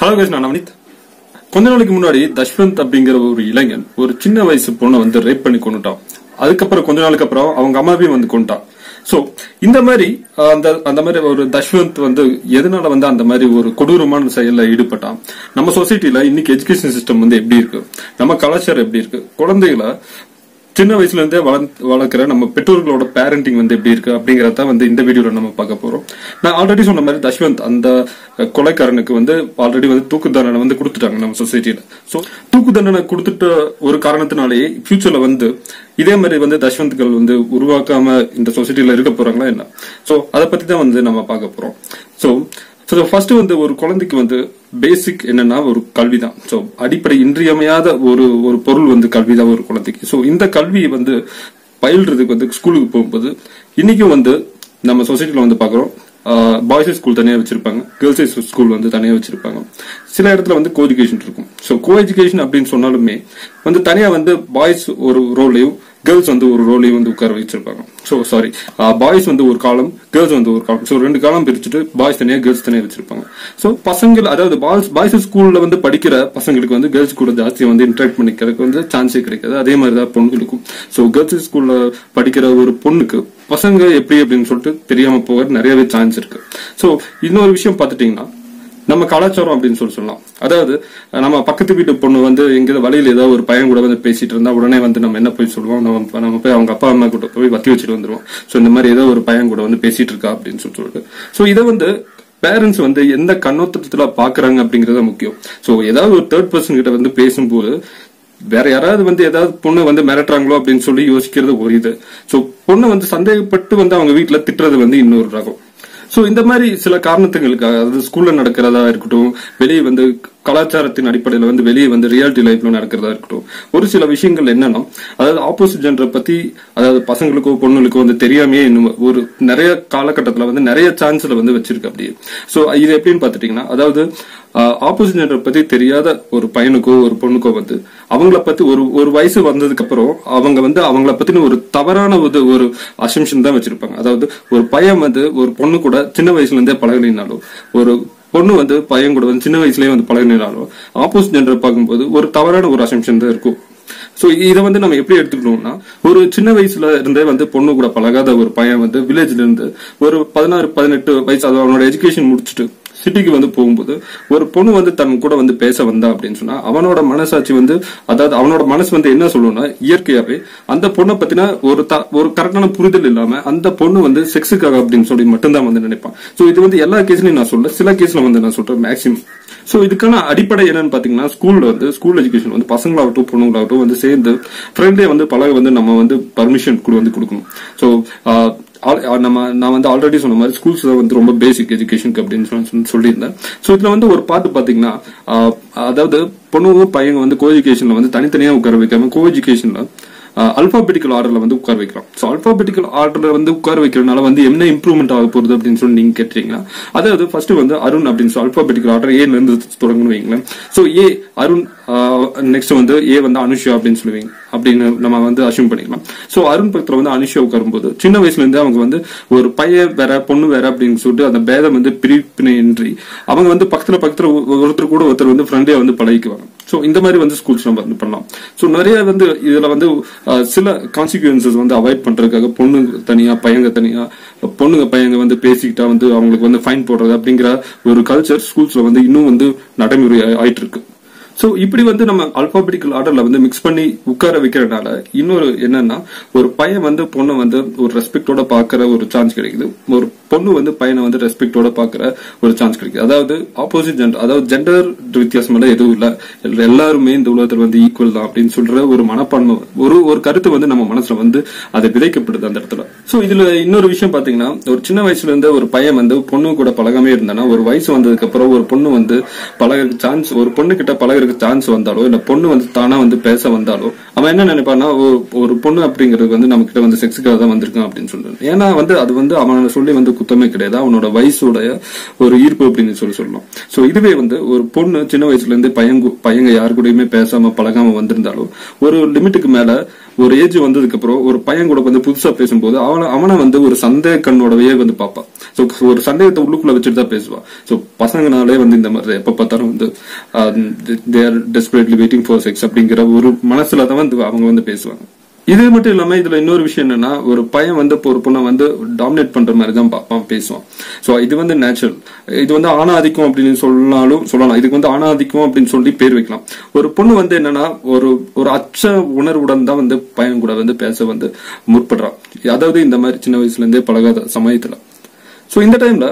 hello case நான் நவனித் கொஞ்ச நாளைக்கு முன்னாடி தஷ்வந்த் அப்படிங்கிற ஒரு இளைஞன் ஒரு சின்ன வயசு பொண்ணை வந்து ரேப் பண்ணி கொண்டுட்டான் அதுக்கப்புறம் கொஞ்ச நாளுக்கு அப்புறம் அவங்க அம்மாவையும் வந்து கொண்டுட்டான் சோ இந்த மாதிரி அஹ், அந்த அந்த மாதிரி ஒரு தஷ்வந்த் வந்து எதனால வந்து அந்த மாதிரி ஒரு கொடூரமான செயல்ல ஈடுபட்டான் நம்ம சொசைட்டில இன்னைக்கு எஜுகேஷன் சிஸ்டம் வந்து எப்படி இருக்கு நம்ம கலாச்சாரம் எப்படி இருக்கு குழந்தைகளை சின்ன வயசுல இருந்தே வளர்ந்து- வளர்க்குற நம்ம பெற்றோர்களோட பேரண்டிங் வந்து எப்படி இருக்கு அப்படிங்கறத வந்து இந்த வீடியோல நம்ம பார்க்க போறோம் நான் ஆல்ரெடி சொன்ன மாதிரி தஷ்வந்த் அந்த அஹ், கொலைக்காரனுக்கு வந்து ஆல்ரெடி வந்து தூக்கு தண்டனை வந்து கொடுத்துட்டாங்க நம்ம சொசைட்டில சோ தூக்கு தண்டனை கொடுத்துட்ட ஒரு காரணத்தினாலேயே ஃபியூச்சர்ல வந்து இதே மாதிரி வந்து தஷ்வந்த்கள் வந்து உருவாக்காம இந்த சொசைட்டில இருக்க போறாங்களா என்ன சோ அதை பத்தி தான் வந்து நம்ம பார்க்க போறோம் சோ ஸோ ஃபர்ஸ்ட் வந்து ஒரு குழந்தைக்கு வந்து பேசிக் என்னன்னா ஒரு கல்வி தான் ஸோ அடிப்படை இன்றியமையாத ஒரு ஒரு பொருள் வந்து கல்வி தான் ஒரு குழந்தைக்கு ஸோ இந்த கல்வியை வந்து பயில்றதுக்கு வந்து ஸ்கூலுக்கு போகும்போது இன்னைக்கும் வந்து நம்ம சொசைட்டில வந்து பார்க்குறோம் பாய்ஸ் ஸ்கூல் தனியாக வச்சிருப்பாங்க கேர்ள்ஸ் ஸ்கூல் வந்து தனியாக வச்சிருப்பாங்க சில இடத்துல வந்து கோ எஜுகேஷன் இருக்கும் ஸோ கோ எஜுகேஷன் அப்படின்னு சொன்னாலுமே வந்து தனியாக வந்து பாய்ஸ் ஒரு ரோலையும் கேர்ள்ஸ் வந்து ஒரு ரோலையும் வந்து உட்கார வச்சிருப்பாங்க ஸோ சாரி பாய்ஸ் வந்து ஒரு காலம் கேர்ள்ஸ் வந்து ஒரு காலம் ஸோ ரெண்டு காலம் பிரிச்சுட்டு பாய்ஸ் தனியா கேர்ள்ஸ் தனியா வச்சிருப்பாங்க ஸோ பசங்கள் அதாவது பாய்ஸ் பாய்ஸ் ஸ்கூல்ல வந்து படிக்கிற பசங்களுக்கு வந்து கேர்ள்ஸ் கூட ஜாஸ்தியா வந்து இன்டராக்ட் பண்ணிக்கிறதுக்கு வந்து சான்ஸே கிடைக்காது அதே மாதிரி தான் பொண்ணுங்களுக்கும் ஸோ கேர்ள்ஸ் ஸ்கூல்ல படிக்கிற ஒரு பொண்ணுக்கு பசங்க எப்படி அப்படின்னு சொல்லிட்டு தெரியாம போக நிறையவே சான்ஸ் இருக்கு ஸோ இன்னொரு விஷயம் பார்த்துட்டீங்கன்னா நம்ம கலாச்சாரம் அப்படின்னு சொல்லி சொல்லலாம் அதாவது நம்ம பக்கத்து வீட்டு பொண்ணு வந்து எங்க வழியில ஏதாவது ஒரு பையன் கூட வந்து பேசிட்டு இருந்தா உடனே வந்து நம்ம என்ன போய் சொல்லுவோம் நம்ம நம்ம போய் அவங்க அப்பா அம்மா கூட போய் வத்தி வச்சுட்டு வந்துருவோம் சோ இந்த மாதிரி ஏதோ ஒரு பையன் கூட வந்து பேசிட்டு இருக்கா அப்படின்னு சொல்லி சொல்லிட்டு சோ இதை வந்து பேரண்ட்ஸ் வந்து எந்த கண்ணோட்டத்துல பாக்குறாங்க அப்படிங்கறது முக்கியம் சோ ஏதாவது ஒரு தேர்ட் பர்சன் கிட்ட வந்து பேசும்போது வேற யாராவது வந்து ஏதாவது பொண்ணு வந்து மிரட்டுறாங்களோ அப்படின்னு சொல்லி யோசிக்கிறது ஒரு இது சோ பொண்ணு வந்து சந்தேகப்பட்டு வந்து அவங்க வீட்டுல திட்டுறது வந்து இன்னொரு ரகம் சோ இந்த மாதிரி சில காரணத்துங்களுக்காக அதாவது ஸ்கூல்ல நடக்கிறதா இருக்கட்டும் வெளியே வந்து கலாச்சாரத்தின் அடிப்படையில வந்து வெளியே வந்து ரியாலிட்டி லைஃப்ல நடக்கிறதா இருக்கட்டும் ஒரு சில விஷயங்கள் என்னன்னா அதாவது ஆப்போசிட் ஜெண்டரை பத்தி அதாவது பசங்களுக்கோ பொண்ணுங்களுக்கோ வந்து தெரியாமையே இன்னும் ஒரு நிறைய காலகட்டத்துல வந்து நிறைய சான்ஸ்ல வந்து வச்சிருக்கு அப்படியே சோ இது எப்படின்னு பாத்துட்டீங்கன்னா அதாவது ஆப்போசிட் ஜெண்டர் பத்தி தெரியாத ஒரு பையனுக்கோ ஒரு பொண்ணுக்கோ வந்து அவங்கள பத்தி ஒரு ஒரு வயசு வந்ததுக்கு அப்புறம் அவங்க வந்து அவங்கள பத்தின ஒரு தவறான ஒரு ஒரு அசம்ஷன் தான் வச்சிருப்பாங்க அதாவது ஒரு பையன் வந்து ஒரு பொண்ணு கூட சின்ன வயசுல இருந்தே பழகலினாலும் ஒரு பொண்ணு வந்து பையன் கூட வந்து சின்ன வயசுலயே வந்து பழகினாலும் ஆப்போசிட் ஜெண்டர் பார்க்கும்போது ஒரு தவறான ஒரு அசம்ஷன் தான் இருக்கும் சோ இதை வந்து நம்ம எப்படி எடுத்துக்கணும்னா ஒரு சின்ன வயசுல இருந்தே வந்து பொண்ணு கூட பழகாத ஒரு பையன் வந்து வில்லேஜ்ல இருந்து ஒரு பதினாறு பதினெட்டு வயசு அதாவது அவனோட எஜுகேஷன் முடிச்சுட்டு சிட்டிக்கு வந்து போகும்போது ஒரு பொண்ணு வந்து தன் கூட வந்து பேச வந்தா அப்படின்னு சொன்னா அவனோட மனசாட்சி வந்து அதாவது அவனோட மனசு வந்து என்ன சொல்லும்னா இயற்கையாவே அந்த பொண்ணை பத்தின ஒரு த- ஒரு கரெக்டான புரிதல் இல்லாம அந்த பொண்ணு வந்து செக்ஸுக்காக அப்படின்னு சொல்லி மட்டும்தான் வந்து நினைப்பான் சோ இது வந்து எல்லா கேஸ்லயும் நான் சொல்ல சில கேஸ்ல வந்து நான் சொல்றேன் மேக்சிமம் சோ இதுக்கான அடிப்படை என்னன்னு பாத்தீங்கன்னா ஸ்கூல்ல வந்து ஸ்கூல் எஜுகேஷன் வந்து பசங்களாகட்டும் பொண்ணுங்களாகட்டும் வந்து சேர்ந்து ஃப்ரெண்ட்லயே வந்து பழக வந்து நம்ம வந்து பர்மிஷன் கூட வந்து கொடுக்கணும் சோ நம்ம நான் வந்து ஆல்ரெடி சொன்ன மாதிரி ஸ்கூல்ஸ் வந்து ரொம்ப பேசிக் எஜுகேஷனுக்கு அப்படின்னு சொல்லி- சொல்லியிருந்தேன் சோ இதுல வந்து ஒரு பாட்டு பாத்தீங்கன்னா ஆஹ், அதாவது பொண்ணுங்க பையங்க வந்து கோ எஜுகேஷன்ல வந்து தனித்தனியா உட்கார வைக்காம கோ எஜுகேஷன்ல அல்பாபெட்டிக்கல் ஆர்டர்ல வந்து உட்கார வைக்கலாம் சோ அல்பாபெட்டிக்கல் ஆர்டர்ல வந்து உட்கார வைக்கிறதுனால வந்து என்ன இம்ப்ரூவ்மெண்ட் ஆக போகுது அப்படின்னு சொல்லி நீங்க கேட்டீங்கன்னா அதாவது ஃபர்ஸ்ட் வந்து அருண் அப்படின்னு சொல்லி அல்பாபெட்டிக்கல் ஆர்டர் ஏல இருந்து தொடங்கணும் வைங்களேன் சோ ஏ அருண் நெக்ஸ்ட் வந்து ஏ வந்து அனுஷா அப்படின்னு சொல்லுவீங்க அப்படின்னு நம்ம வந்து அசியூம் பண்ணிக்கலாம் சோ அருண் பக்கத்துல வந்து அனுஷா உட்காரும்போது சின்ன வயசுல இருந்து அவங்க வந்து ஒரு பையன் வேற பொண்ணு வேற அப்படின்னு சொல்லிட்டு அந்த பேதம் வந்து பிரிப்பினின்றி அவங்க வந்து பக்கத்துல பக்கத்துல ஒ- ஒருத்தர் கூட ஒருத்தர் வந்து ஃப்ரெண்டே வந்து பழகிக்குவாங்க சோ இந்த மாதிரி வந்து ஸ்கூல்ஸ் நம்ம வந்து பண்ணலாம் சோ நிறைய வந்து இதுல வந்து அஹ், சில கான்சிக்வன்சஸ் வந்து அவாய்ட் பண்றதுக்காக பொண்ணுங்க தனியா பையங்க தனியா பொண்ணுங்க பையங்க வந்து பேசிக்கிட்டா வந்து அவங்களுக்கு வந்து ஃபைன் போடுறது அப்படிங்கிற ஒரு கல்ச்சர் ஸ்கூல்ஸ்ல வந்து இன்னும் வந்து நடைமுறை ஆ- ஆயிட்டு இருக்கு சோ இப்படி வந்து நம்ம அல்பாபெட்டிக்கல் ஆர்டர்ல வந்து மிக்ஸ் பண்ணி உட்கார வைக்கிறதுனால இன்னொரு என்னன்னா ஒரு பையன் வந்து பொண்ணை வந்து ஒரு ரெஸ்பெக்டோட பாக்குற ஒரு சான்ஸ் கிடைக்குது ஒரு பொண்ணு வந்து பையனை வந்து ரெஸ்பெக்டோட பாக்குற ஒரு சான்ஸ் கிடைக்குது அதாவது ஆப்போசிட் ஜெண்டர் அதாவது ஜெண்டர் வித்தியாசம் எல்லாம் எதுவும் இல்ல எல்லா- எல்லாருமே இந்த உலகத்துல வந்து ஈக்குவல் தான் அப்படின்னு சொல்ற ஒரு மனப்பான்மை ஒரு ஒரு கருத்து வந்து நம்ம மனசுல வந்து அது விதைக்கப்படுது அந்த இடத்துல சோ இதுல இன்னொரு விஷயம் பாத்தீங்கன்னா ஒரு சின்ன வயசுல இருந்து ஒரு பையன் வந்து பொண்ணு கூட பழகாமே இருந்தானா ஒரு வயசு வந்ததுக்கு அப்புறம் ஒரு பொண்ணு வந்து பழகிறதுக்கு சான்ஸ் ஒரு பொண்ணு கிட்ட பழகிறதுக்கு சான்ஸ் வந்தாலோ இல்ல பொண்ணு வந்து தானா வந்து பேச வந்தாலோ அவன் என்ன நினைப்பான்னா ஒரு- ஒரு பொண்ணு அப்படிங்கிறது வந்து நம்ம கிட்ட வந்து செக்ஸுக்காக தான் வந்திருக்கான் அப்படின்னு சொல்றான் ஏன்னா வந்து அது வந்து அவனை சொல்லி வந்து குத்தமே கிடையாது அவனோட வயசுடைய ஒரு ஈர்ப்பு அப்படின்னு சொல்லி சொல்லலாம் சோ இதுவே வந்து ஒரு பொண்ணு சின்ன வயசுல இருந்து பையன் கு- பையங்க யாரு கூடயுமே பேசாம பழகாம வந்திருந்தாலும் ஒரு லிமிட்டுக்கு மேல ஒரு ஏஜ் வந்ததுக்கு அப்புறம் ஒரு பையன் கூட வந்து புதுசா பேசும்போது அவன அவனை வந்து ஒரு சந்தேக கண்ணோடவே வந்து பார்ப்பான் சோ ஒரு சந்தேகத்தை உள்ளுக்குள்ள வச்சுட்டு தான் பேசுவான் சோ பசங்கனாலே வந்து இந்த மாதிரி எப்ப பார்த்தாலும் வந்து they're desperately waiting for sex அப்படிங்கிற ஒரு மனசுல தான் வந்து அவங்க வந்து பேசுவாங்க இது மட்டும் இல்லாம இதுல இன்னொரு விஷயம் என்னன்னா ஒரு பையன் வந்து இப்போ ஒரு பொண்ணை வந்து டாமினேட் பண்ற மாதிரி தான் பார்ப்பான் பேசுவான் சோ இது வந்து நேச்சுரல் இது வந்து ஆணாதிக்கம் அப்படின்னு சொன்னாலும் சொல்லலாம் இதுக்கு வந்து ஆணாதிக்கம் அப்படின்னு சொல்லி பேர் வைக்கலாம் ஒரு பொண்ணு வந்து என்னன்னா ஒரு ஒரு அச்ச உணர்வுடன் தான் வந்து பையன் கூட வந்து பேச வந்து முற்படுறான் அதாவது இந்த மாதிரி சின்ன வயசுல இருந்தே பழகாத சமயத்துல சோ இந்த டைம்ல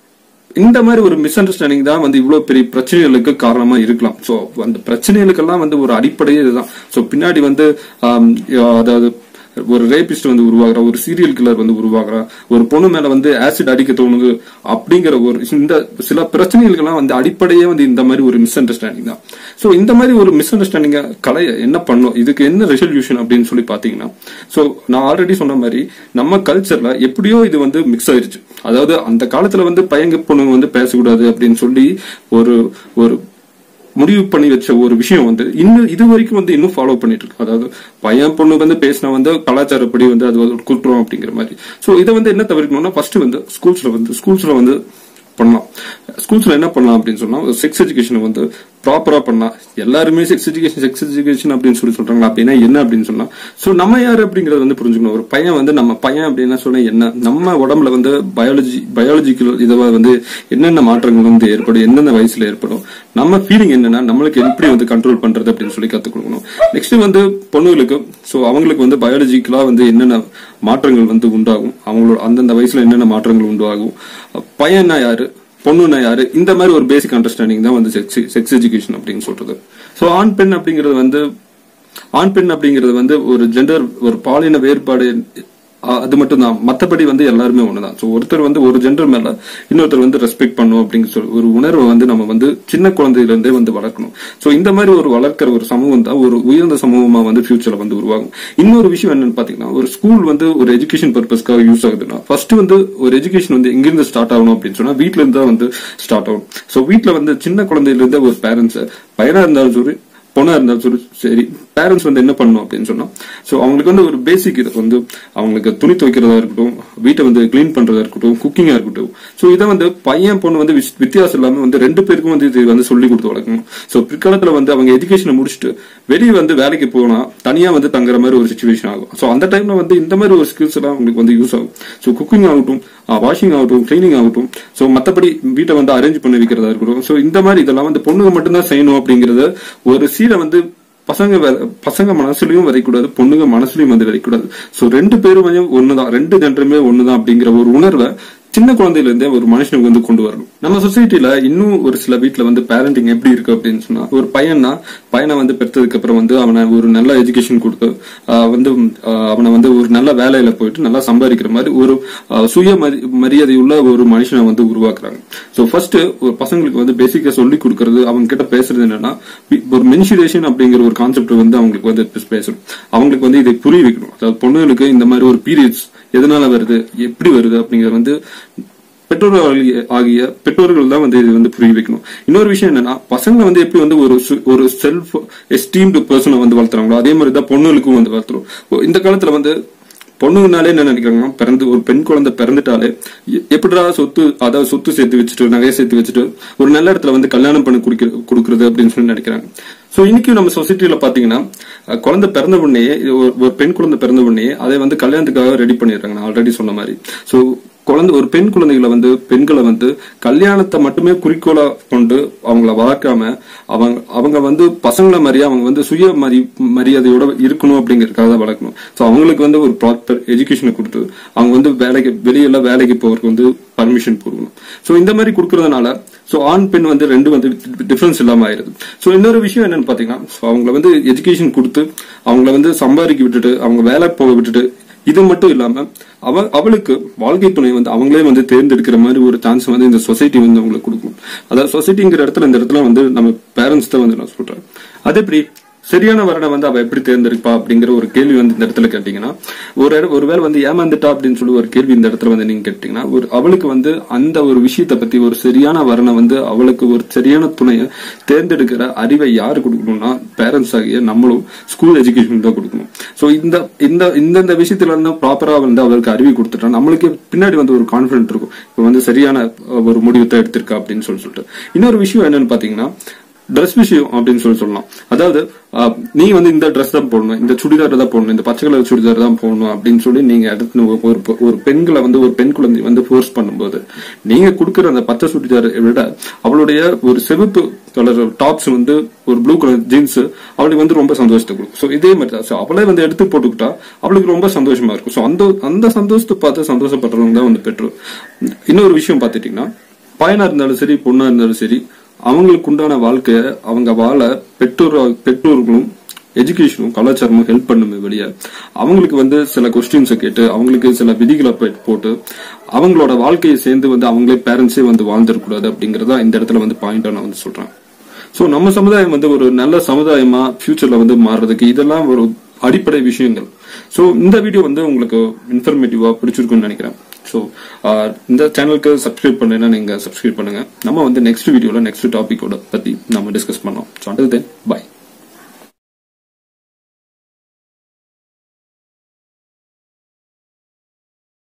இந்த மாதிரி ஒரு மிஸ் அண்டர்ஸ்டாண்டிங் தான் வந்து இவ்வளவு பெரிய பிரச்சனைகளுக்கு காரணமா இருக்கலாம் சோ அந்த பிரச்சனைகளுக்கெல்லாம் வந்து ஒரு அடிப்படையே இதுதான் சோ பின்னாடி வந்து ஆம், அதாவது ஒரு ரேபிஸ்ட் வந்து உருவாகுறா ஒரு சீரியல் கில்லர் வந்து உருவாகுறா ஒரு பொண்ணு மேல வந்து ஆசிட் அடிக்க தோணுது அப்படிங்கிற ஒரு இந்த சில பிரச்சனைகளுக்கெல்லாம் வந்து அடிப்படையே வந்து இந்த மாதிரி ஒரு மிஸ் அண்டர்ஸ்டாண்டிங் தான் சோ இந்த மாதிரி ஒரு மிஸ் அண்டர்ஸ்டாண்டிங்க கலைய என்ன பண்ணும் இதுக்கு என்ன ரெசல்யூஷன் அப்படின்னு சொல்லி பாத்தீங்கன்னா சோ நான் ஆல்ரெடி சொன்ன மாதிரி நம்ம கல்ச்சர்ல எப்படியோ இது வந்து மிக்ஸ் ஆயிருச்சு அதாவது அந்த காலத்துல வந்து பையங்க பொண்ணுங்க வந்து பேசக்கூடாது அப்படின்னு சொல்லி ஒரு ஒரு முடிவு பண்ணி வச்ச ஒரு விஷயம் வந்து இன்னும் இது வரைக்கும் வந்து இன்னும் ஃபாலோ பண்ணிட்டு இருக்கு அதாவது பையன் பொண்ணு வந்து பேசினா வந்து கலாச்சாரப்படி வந்து அது ஒரு குற்றம் அப்படிங்கிற மாதிரி சோ இதை வந்து என்ன தவிர்க்கணும்னா ஃபர்ஸ்ட் வந்து ஸ்கூல்ஸ்ல வந்து ஸ்கூல்ஸ்ல வந்து பண்ணலாம் ஸ்கூல்ஸ்ல என்ன பண்ணலாம் அப்படின்னு சொன்னா செக்ஸ் எஜுகேஷன் வந்து ப்ராப்பரா பண்ணலாம் எல்லாருமே செக்ஸ் எஜுகேஷன் செக்ஸ் எஜுகேஷன் அப்படின்னு சொல்லி சொல்றாங்க அப்படின்னா என்ன அப்படின்னு சொன்னா சோ நம்ம யாரு அப்படிங்கறது வந்து புரிஞ்சுக்கணும் ஒரு பையன் வந்து நம்ம பையன் அப்படின்னா சொன்னா என்ன நம்ம உடம்புல வந்து பயாலஜி பயாலஜிக்கல் இதுவா வந்து என்னென்ன மாற்றங்கள் வந்து ஏற்படும் எந்தெந்த வயசுல ஏற்படும் நம்ம ஃபீலிங் என்னன்னா நம்மளுக்கு எப்படி வந்து கண்ட்ரோல் பண்றது அப்படின்னு சொல்லி கத்துக் கொடுக்கணும் நெக்ஸ்ட் வந்து பொண்ணுங்களுக்கு சோ அவங்களுக்கு வந்து பயாலஜிக்கலா வந்து என்னென்ன மாற்றங்கள் வந்து உண்டாகும் அவங்களோட அந்தந்த வயசுல என்னென்ன மாற்றங்கள் உண்டாகும் பையன்னா யாரு பொண்ணுன்னா யாரு இந்த மாதிரி ஒரு பேசிக் அண்டர்ஸ்டாண்டிங் தான் வந்து செக்ஸ் செக்ஸ் எஜுகேஷன் அப்படின்னு சொல்றது சோ ஆண் பெண் அப்படிங்கிறது வந்து ஆண் பெண் அப்படிங்கிறது வந்து ஒரு ஜெண்டர் ஒரு பாலின வேறுபாடு அ- அது மட்டும் தான் மத்தபடி வந்து எல்லாருமே ஒண்ணுதான் சோ ஒருத்தர் வந்து ஒரு ஜெண்டர் மேல இன்னொருத்தர் வந்து ரெஸ்பெக்ட் பண்ணும் அப்படிங்கிற சொல்லி ஒரு உணர்வை வந்து நம்ம வந்து சின்ன குழந்தையில இருந்தே வந்து வளர்க்கணும் சோ இந்த மாதிரி ஒரு வளர்க்கிற ஒரு சமூகம் தான் ஒரு உயர்ந்த சமூகமா வந்து ஃபியூச்சர்ல வந்து உருவாகும் இன்னொரு விஷயம் என்னன்னு பாத்தீங்கன்னா ஒரு ஸ்கூல் வந்து ஒரு எஜுகேஷன் பர்பஸ்க்காக யூஸ் ஆகுதுன்னா ஃபர்ஸ்ட் வந்து ஒரு எஜுகேஷன் வந்து எங்கிருந்து ஸ்டார்ட் ஆகணும் அப்படின்னு சொன்னா வீட்ல இருந்து தான் வந்து ஸ்டார்ட் ஆகும் சோ வீட்ல வந்து சின்ன குழந்தையில இருந்தே ஒரு பேரண்ட்ஸ் பையனா இருந்தாலும் சரி பொண்ணா இருந்தாலும் சரி சரி பேரண்ட்ஸ் வந்து என்ன பண்ணணும் அப்படின்னு சொன்னா சோ அவங்களுக்கு வந்து ஒரு பேசிக் இது வந்து அவங்களுக்கு துணி துவைக்கிறதா இருக்கட்டும் வீட்டை வந்து க்ளீன் பண்றதா இருக்கட்டும் குக்கிங்கா இருக்கட்டும் சோ இதை வந்து பையன் பொண்ணு வந்து விஸ்- வித்தியாசம் இல்லாம வந்து ரெண்டு பேருக்கும் வந்து இது வந்து சொல்லி கொடுத்து வளர்க்கணும் சோ பிற்காலத்துல வந்து அவங்க எஜுகேஷனை முடிச்சுட்டு வெளியே வந்து வேலைக்கு போனா தனியா வந்து தங்குற மாதிரி ஒரு சுச்சுவேஷன் ஆகும் சோ அந்த டைம்ல வந்து இந்த மாதிரி ஒரு ஸ்கில்ஸ் எல்லாம் அவங்களுக்கு வந்து யூஸ் ஆகும் சோ குக்கிங் ஆகட்டும் வாஷிங் ஆகட்டும் கிளீனிங் ஆகட்டும் சோ மத்தபடி வீட்டை வந்து அரேஞ்ச் பண்ணி வைக்கிறதா இருக்கட்டும் சோ இந்த மாதிரி இதெல்லாம் வந்து பொண்ணுங்க மட்டும்தான் செய்யணும் அப்படிங்கறத ஒரு சீலை வந்து பசங்க வே- பசங்க மனசுலயும் விதைக்கூடாது பொண்ணுங்க மனசுலயும் வந்து விதைக்கூடாது சோ ரெண்டு பேருமே ஒண்ணுதான் ரெண்டு ஜென்டருமே ஒண்ணுதான் அப்படிங்கிற ஒரு உணர்வை சின்ன குழந்தையில இருந்தே ஒரு மனுஷனுக்கு வந்து கொண்டு வரணும் நம்ம சொசைட்டில இன்னும் ஒரு சில வீட்ல வந்து பேரண்டிங் எப்படி இருக்கு அப்படின்னு சொன்னா ஒரு பையன்னா பையனை வந்து பெற்றதுக்கு அப்புறம் வந்து அவனை ஒரு நல்ல எஜுகேஷன் கொடுத்து ஆஹ் வந்து ஆஹ் அவனை வந்து ஒரு நல்ல வேலையில போயிட்டு நல்லா சம்பாதிக்கிற மாதிரி ஒரு ஆஹ் சுய மரி- மரியாதையுள்ள ஒரு மனுஷனை வந்து உருவாக்குறாங்க சோ ஃபர்ஸ்ட் ஒரு பசங்களுக்கு வந்து பேசிக்கா சொல்லி கொடுக்கறது அவங்க கிட்ட பேசுறது என்னன்னா வி- ஒரு மென்சுரேஷன் அப்படிங்கிற ஒரு கான்செப்ட் வந்து அவங்களுக்கு வந்து பே- பேசணும் அவங்களுக்கு வந்து இதை புரிய வைக்கணும் அதாவது பொண்ணுங்களுக்கு இந்த மாதிரி ஒரு பீரியட்ஸ் எதனால வருது எப்படி வருது அப்படிங்கறது வந்து பெற்றோர்கள் ஆகிய- ஆகிய பெற்றோர்கள் தான் வந்து இது வந்து புரிய வைக்கணும் இன்னொரு விஷயம் என்னன்னா பசங்களை வந்து எப்படி வந்து ஒரு சு- ஒரு செல்ஃப் எஸ்டீம்டு பர்சனை வந்து வளர்த்துறாங்களோ அதே மாதிரி தான் பொண்ணுகளுக்கும் வந்து வளர்த்துறோம் இந்த காலத்துல வந்து பொண்ணுங்கனாலே என்ன நினைக்கிறாங்கன்னா பிறந்து ஒரு பெண் குழந்தை பிறந்துட்டாலே எ- எப்படிடா சொத்து அதாவது சொத்து சேர்த்து வச்சுட்டு நகையை சேர்த்து வச்சுட்டு ஒரு நல்ல இடத்துல வந்து கல்யாணம் பண்ணி குடிக்க கொடுக்கறது அப்படின்னு சொல்லி நினைக்கிறாங்க சோ இன்னைக்கு நம்ம சொசைட்டில பாத்தீங்கன்னா அஹ், குழந்தை பிறந்த உடனே ஒரு ஒரு பெண் குழந்தை பிறந்த உடனே அதை வந்து கல்யாணத்துக்காக ரெடி பண்ணிடுறாங்க நான் ஆல்ரெடி சொன்ன மாதிரி சோ குழந்தை ஒரு பெண் குழந்தைகளை வந்து பெண்களை வந்து கல்யாணத்தை மட்டுமே குறிக்கோளா கொண்டு அவங்கள வளர்க்காம அவங்க அவங்க வந்து பசங்களை மாதிரியே அவங்க வந்து சுய மரி மரியாதையோட இருக்கணும் அப்படிங்கறதுக்காக தான் வளர்க்கணும் சோ அவங்களுக்கு வந்து ஒரு ப்ராப்பர் எஜுகேஷனை கொடுத்து அவங்க வந்து வேலைக்கு வெளியெல்லாம் வேலைக்கு போறதுக்கு வந்து பர்மிஷன் கொடுக்கணும் சோ இந்த மாதிரி கொடுக்கறதுனால சோ ஆண் பெண் வந்து ரெண்டு வந்து டிஃபரன்ஸ் இல்லாம ஆயிருது சோ இன்னொரு விஷயம் என்னன்னு பாத்தீங்கன்னா so அவங்கள வந்து எஜுகேஷன் கொடுத்து அவங்கள வந்து சம்பாதிக்க விட்டுட்டு அவங்க வேலை போக விட்டுட்டு இது மட்டும் இல்லாம அவ அவளுக்கு வாழ்க்கை துணை வந்து அவங்களே வந்து தேர்ந்தெடுக்கிற மாதிரி ஒரு சான்ஸ் வந்து இந்த சொசைட்டி வந்து அவங்களுக்கு கொடுக்கும் அதாவது சொசைட்டிங்கிற இடத்துல இந்த இடத்துல வந்து நம்ம பேரண்ட்ஸ் தான் வந்து நான் சொல்றேன் அது எப்படி சரியான வரனை வந்து அவ எப்படி தேர்ந்தெடுப்பா அப்படிங்கிற ஒரு கேள்வி வந்து இந்த இடத்துல கேட்டீங்கன்னா ஒரு இட- ஒருவேளை வந்து ஏமாந்துட்டா அப்படின்னு சொல்லி ஒரு கேள்வி இந்த இடத்துல வந்து நீங்க கேட்டீங்கன்னா ஒரு அவளுக்கு வந்து அந்த ஒரு விஷயத்தை பத்தி ஒரு சரியான வரனை வந்து அவளுக்கு ஒரு சரியான துணையை தேர்ந்தெடுக்கிற அறிவை யாரு கொடுக்கணும்னா பேரண்ட்ஸ் ஆகிய நம்மளும் ஸ்கூல் எஜுகேஷன் தான் கொடுக்கணும் சோ இந்த இந்த இந்தந்த விஷயத்துல இருந்து ப்ராப்பரா வந்து அவளுக்கு அறிவு கொடுத்துட்டா நம்மளுக்கு பின்னாடி வந்து ஒரு கான்பிடன்ட் இருக்கும் இப்போ வந்து சரியான அஹ், ஒரு முடிவத்தை எடுத்திருக்கா அப்படின்னு சொல்லி சொல்லிட்டு இன்னொரு விஷயம் என்னன்னு பாத்தீங்கன்னா ட்ரெஸ் விஷயம் அப்படின்னு சொல்லி சொல்லலாம் அதாவது அஹ், நீ வந்து இந்த ட்ரெஸ் தான் போடணும் இந்த சுடிதார் தான் போடணும் இந்த பச்சை கலர் சுடிதார் தான் போடணும் அப்படின்னு சொல்லி நீங்க எடுத்து ஒரு ஒரு- ஒரு பெண்களை வந்து ஒரு பெண் குழந்தை வந்து ஃபோர்ஸ் பண்ணும்போது நீங்க கொடுக்குற அந்த பச்சை சுடிதாரை விட அவளுடைய ஒரு சிவப்பு கலர் டாப்ஸ் வந்து ஒரு ப்ளூ கலர் ஜீன்ஸ் அவளுக்கு வந்து ரொம்ப சந்தோஷத்தை கொடுக்கும் ஸோ இதே மாதிரி தான் ஸோ அவளே வந்து எடுத்து போட்டுக்கிட்டா அவளுக்கு ரொம்ப சந்தோஷமா இருக்கும் ஸோ அந்த அந்த சந்தோஷத்தை பார்த்து சந்தோஷப்படுறவங்க தான் வந்து பெற்றோர் இன்னொரு விஷயம் பார்த்துட்டீங்கன்னா பையனா இருந்தாலும் சரி பொண்ணா இருந்தாலும் சரி அவங்களுக்கு உண்டான வாழ்க்கைய அவங்க வாழ பெற்றோர் பெற்றோர்களும் எஜுகேஷனும் கலாச்சாரமும் ஹெல்ப் பண்ணுமே வெளியே அவங்களுக்கு வந்து சில கொஸ்டின்ஸை கேட்டு அவங்களுக்கு சில விதிகளை பே- போட்டு அவங்களோட வாழ்க்கையை சேர்ந்து வந்து அவங்களே பேரண்ட்ஸே வந்து வாழ்ந்துடக்கூடாது அப்படிங்கறத இந்த இடத்துல வந்து பாயிண்டா நான் வந்து சொல்றேன் சோ நம்ம சமுதாயம் வந்து ஒரு நல்ல சமுதாயமா ஃபியூச்சர்ல வந்து மாறுறதுக்கு இதெல்லாம் ஒரு அடிப்படை விஷயங்கள் சோ இந்த வீடியோ வந்து உங்களுக்கு இன்ஃபர்மேட்டிவா பிடிச்சிருக்கும்னு நினைக்கிறேன் ஸோ இந்த சேனலுக்கு சப்ஸ்கிரைப் பண்ணலைன்னா நீங்க சப்ஸ்கிரைப் பண்ணுங்க நம்ம வந்து நெக்ஸ்ட் வீடியோல நெக்ஸ்ட் டாபிக்கோட பத்தி நம்ம டிஸ்கஸ் பண்ணோம் ஸோ அண்டர் தென் பை